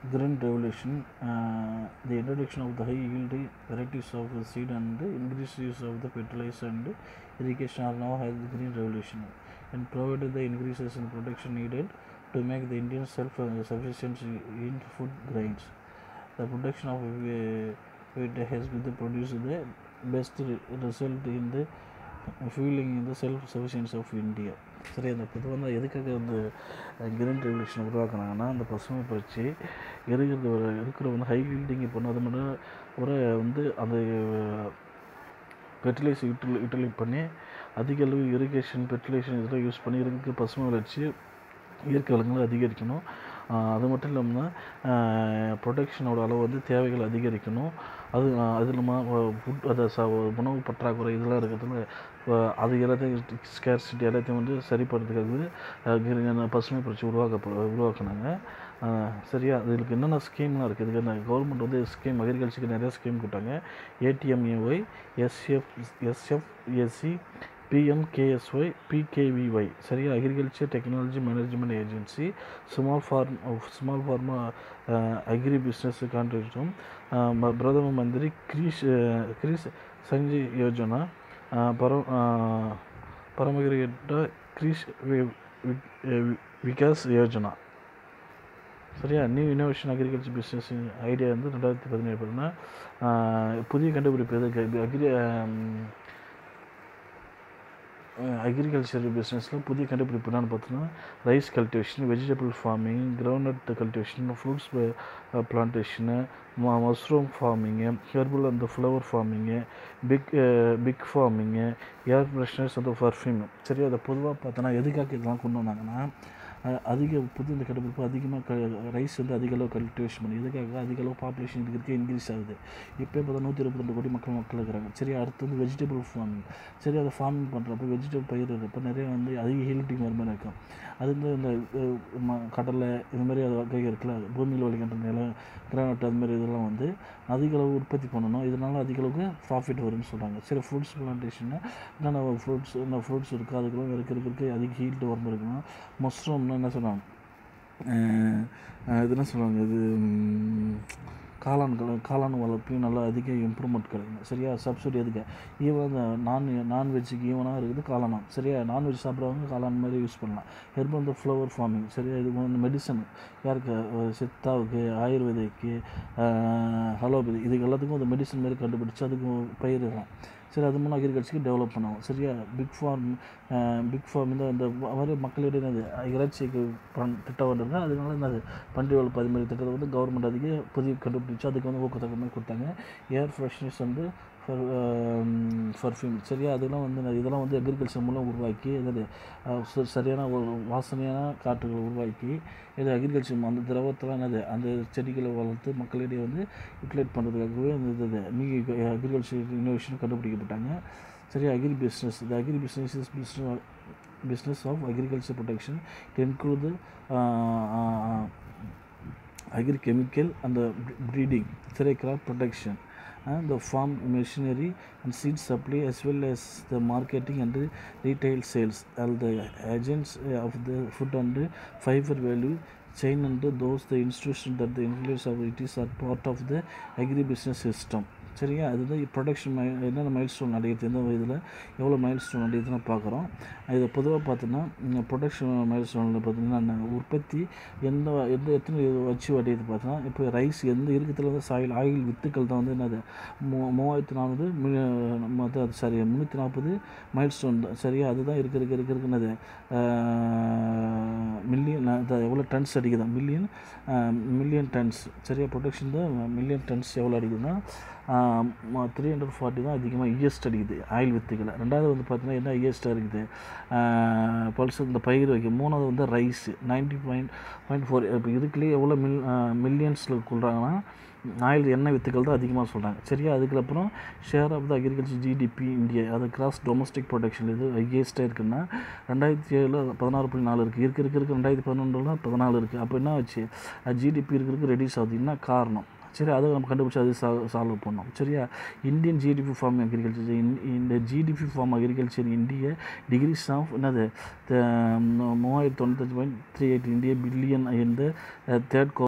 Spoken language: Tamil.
Green Revolution, uh, the introduction of the high yielding varieties of the seed and the increased use of the fertilizer and irrigation are now has the Green Revolution and provided the increases in production needed to make the Indian self-sufficient in food grains. The production of uh, wheat has been produced the best re- result in the fueling in the self-sufficiency of India. சரி அந்த பொதுவாக வந்து எதுக்காக வந்து கிரீன் ரெவல்யூஷன் உருவாக்குனாங்கன்னா அந்த பசுமை புரட்சி இருக்கிறது ஒரு இருக்கிற வந்து ஹை ஹீல்டிங் இப்போ அது மட்டும் ஒரு வந்து அந்த ஃபெர்டிலைசர் யூட்டில் யூட்டிலைட் பண்ணி அதிக அளவு இரிகேஷன் ஃபெர்டிலைசேஷன் இதெல்லாம் யூஸ் பண்ணி இருக்கிற பசுமை வளர்ச்சி இயற்கை வளங்களை அதிகரிக்கணும் ஆஹ் அது மட்டும் இல்லாமல் ப்ரொடக்ஷனோட அளவு வந்து தேவைகள் அதிகரிக்கணும் அது ஆஹ் அது இல்லாமல் ஃபுட் அதை ச உணவு பற்றாக்குறை இதெல்லாம் இருக்கிறதுல ஆஹ் அது எல்லாத்தையும் ஸ்கேர்சிட்டி எல்லாத்தையும் வந்து சரிப்படுறதுக்காக பசுமை புரட்சி உருவாக்க உருவாக்குனாங்க ஆஹ் சரியா இதுக்கு என்னென்ன ஸ்கீம்லாம் இருக்குது இதுக்கு என்ன கவர்மெண்ட் வந்து ஸ்கீம் அக்ரிகல்ச்சருக்கு நிறைய ஸ்கீம் கொடுத்தாங்க ஏடிஎம்ஏஒய் எஸ்எஃப் எஸ்எஃப்எஸ்சி பிஎம்கேஎஸ்ஒய் பிகேவிஒய் சரியா agriculture technology management agency small farm small farmers agri business கான்ட்ராக்டும் பிரதம மந்திரி கிரீஷ் கிரீஷ் சஞ்சய் யோஜனா பர பரமகிரிட்ட கிரீஷ் விகாஸ் யோஜனா சரியா new innovation agriculture business idea வந்து ரெண்டாயிரத்தி பதினேழு பார்த்தீங்கன்னா புதிய கண்டுபிடிப்பு எது அக்ரி அக்ரிகல்ச்சர் பிஸ்னஸில் புதிய கண்டுபிடிப்பு என்னென்னு பார்த்தோன்னா rice cultivation vegetable farming groundnut cultivation fruits plantation mushroom farming herbal அந்த flower farming pig pig farming air freshness அந்த பர்ஃப்யூம் சரி அதை பொதுவாக பார்த்தோன்னா எதுக்காக இதெல்லாம் கொண்டு வந்தாங்கன்னா அதிக புது இந்த கண்டுபிடிப்பு அதிகமாக க ரைஸ் வந்து அதிக அளவு கல்டிவேஷன் பண்ணி இதுக்காக அதிக அளவு பாப்புலேஷன் இருக்கிறதுக்கு இன்க்ரீஸ் ஆகுது இப்போ பார்த்தா நூற்றி இருபத்தி ரெண்டு கோடி மக்கள் மக்கள் இருக்கிறாங்க சரி அடுத்து வந்து வெஜிடபிள் ஃபார்மிங் சரி அதை ஃபார்மிங் பண்ணுறப்ப வெஜிடபிள் பயிர் இருக்கிறப்ப நிறைய வந்து அதிக ஹீல்டிங் வர மாதிரி இருக்கும் அது வந்து இந்த கடலை இது மாதிரி அது வகை இருக்குல்ல பூமியில் விளைக்கின்ற நிலம் கிரானட் அது மாதிரி இதெல்லாம் வந்து அதிக அளவு உற்பத்தி பண்ணணும் இதனால் அதிக அளவுக்கு ப்ராஃபிட் வரும்னு சொல்கிறாங்க சரி ஃப்ரூட்ஸ் பிளான்டேஷன்னா என்னென்ன ஃப்ரூட்ஸ் என்ன ஃப்ரூட்ஸ் இருக்குது அதுக்கெல்லாம் இருக்கிறதுக்கு அதிக ஹீல்டு வரம்பு இருக்கணும் மஷ்ரூம்னா என்ன சொல்லுவாங்க இது என்ன சொல்லுவாங்க இது காளான்கள் காளான் வளர்ப்பையும் நல்லா அதிக இம்ப்ரூவ்மெண்ட் கிடைக்கும் சரியா சப்சிடி எதுக்கு ஈவன் அந்த நான் நான்வெஜ்ஜுக்கு ஈவனாக இருக்குது காளானா சரியா நான்வெஜ் சாப்பிட்றவங்க காளான் மாதிரி யூஸ் பண்ணலாம் ஹெர்பல் இந்த ஃப்ளவர் ஃபார்மிங் சரியா இது வந்து மெடிசன் யாருக்கு சித்தாவுக்கு ஆயுர்வேதிக்கு ஹலோபதி இதுக்கு எல்லாத்துக்கும் ஒரு மெடிசன் மாதிரி கண்டுபிடிச்சி அதுக்கு பயிரிடலாம் சரி அது மூலம் அக்ரிகல்ச்சருக்கு டெவலப் பண்ணுவோம் சரியா பிக் ஃபார்ம் பிக் ஃபார்ம் இந்த இந்த மாதிரி மக்களிடையே என்னது இறைச்சிக்கு பண் திட்டம் வந்துருங்க அதனால என்னது பன்றி வளர்ப்பு அது மாதிரி திட்டத்தை வந்து கவர்மெண்ட் அதிக புதிய கண்டுபிடிச்சு அதுக்கு வந்து ஊக்கத்தொகை மாதிரி கொடுத்தாங்க ஏர் ஃப்ரெஷ்னஸ் வந்து பர்ஃப்யூம் சரியா அதெல்லாம் வந்து இதெல்லாம் வந்து அக்ரிகல்ச்சர் மூலம் உருவாக்கி என்னது சரியான ஒரு வாசனையான காற்றுகளை உருவாக்கி இது அக்ரிகல்ச்சர் அந்த திரவத்தெல்லாம் என்னது அந்த செடிகளை வளர்த்து மக்களிடையே வந்து யூட்டிலைட் பண்ணுறதுக்காகவே அந்த இது நீ அக்ரிகல்ச்சர் இன்னோவேஷன் கண்டுபிடிக்கப்பட்டாங்க சரி அக்ரி பிஸ்னஸ் இந்த agri business is business business of agriculture protection to include the uh, uh, agri-chemical and the breeding, sorry, crop protection and the farm machinery and seed supply as well as the marketing and the retail sales all the agents of the food and fiber value chain and those the institutions that the influence of it is are part of the agri-business system சரியா அதுதான் ப்ரொடக்ஷன் மை என்னென்ன மைல் ஸ்டோன் அடையுது எந்த இதில் எவ்வளோ மைல் ஸ்டோன் அடையுதுன்னு பார்க்குறோம் இதை பொதுவாக பார்த்தோன்னா ப்ரொடக்ஷன் மைல் ஸ்டோனில் பார்த்தீங்கன்னா உற்பத்தி எந்த எந்த எத்தனை வச்சு அடையுது பார்த்தோன்னா இப்போ ரைஸ் எந்த இருக்கிறதுல வந்து சாயில் ஆயில் வித்துக்கள் தான் வந்து என்னது மூ மூவாயிரத்தி நானூறு மொத்தம் அது சரி முந்நூற்றி நாற்பது மைல் ஸ்டோன் தான் சரியா அதுதான் இருக்க இருக்க இருக்க இருக்கு என்னது மில்லியன் எவ்வளோ டன்ஸ் அடிக்குதா மில்லியன் மில்லியன் டன்ஸ் சரியா ப்ரொடக்ஷன் தான் மில்லியன் டன்ஸ் எவ்வளோ அடிக்குதுன்னா த்ரீ ஹண்ட்ரட் ஃபார்ட்டி தான் அதிகமாக இஎஸ்ட் அடிக்குது ஆயில் வித்துக்களை ரெண்டாவது வந்து பார்த்தீங்கன்னா என்ன இஎஸ்டாக இருக்குது பல்ஸ் இந்த பயிர் வைக்க மூணாவது வந்து rice ninety point point four இப்போ இதுக்குள்ளேயே எவ்வளோ மில் மில்லியன்ஸில் கொள்கிறாங்கன்னா ஆயில் எண்ணெய் வித்துக்கள் தான் அதிகமாக சொல்கிறாங்க சரியா அதுக்கப்புறம் share of the agriculture GDP India அது கிராஸ் டொமஸ்டிக் ப்ரொடக்ஷன் இது ஹையஸ்ட்டாக இருக்குன்னா ரெண்டாயிரத்தி ஏழில் பதினாறு புள்ளி நாலு இருக்குது இருக்க இருக்க இருக்க ரெண்டாயிரத்தி பதினொன்றில் பதினாலு இருக்குது அப்போ என்ன ஆச்சு ஜிடிபி இருக்கிறதுக்கு ரெடியூஸ் ஆகுது என்ன காரணம் சரி அதை நம்ம கண்டுபிடிச்சி அது சா சால்வ் பண்ணோம் சரியா இந்தியன் ஜிடிபி ஃபார்ம் அக்ரிகல்ச்சர் இந்த ஜிடிபி ஃபார்ம் அக்ரிகல்ச்சர் இந்திய டிகிரிஸ் ஆஃப் என்னது மூவாயிரத்தி தொண்ணூத்தஞ்சு பாயிண்ட் த்ரீ எயிட் இந்திய பில்லியன் இந்த தேர்ட்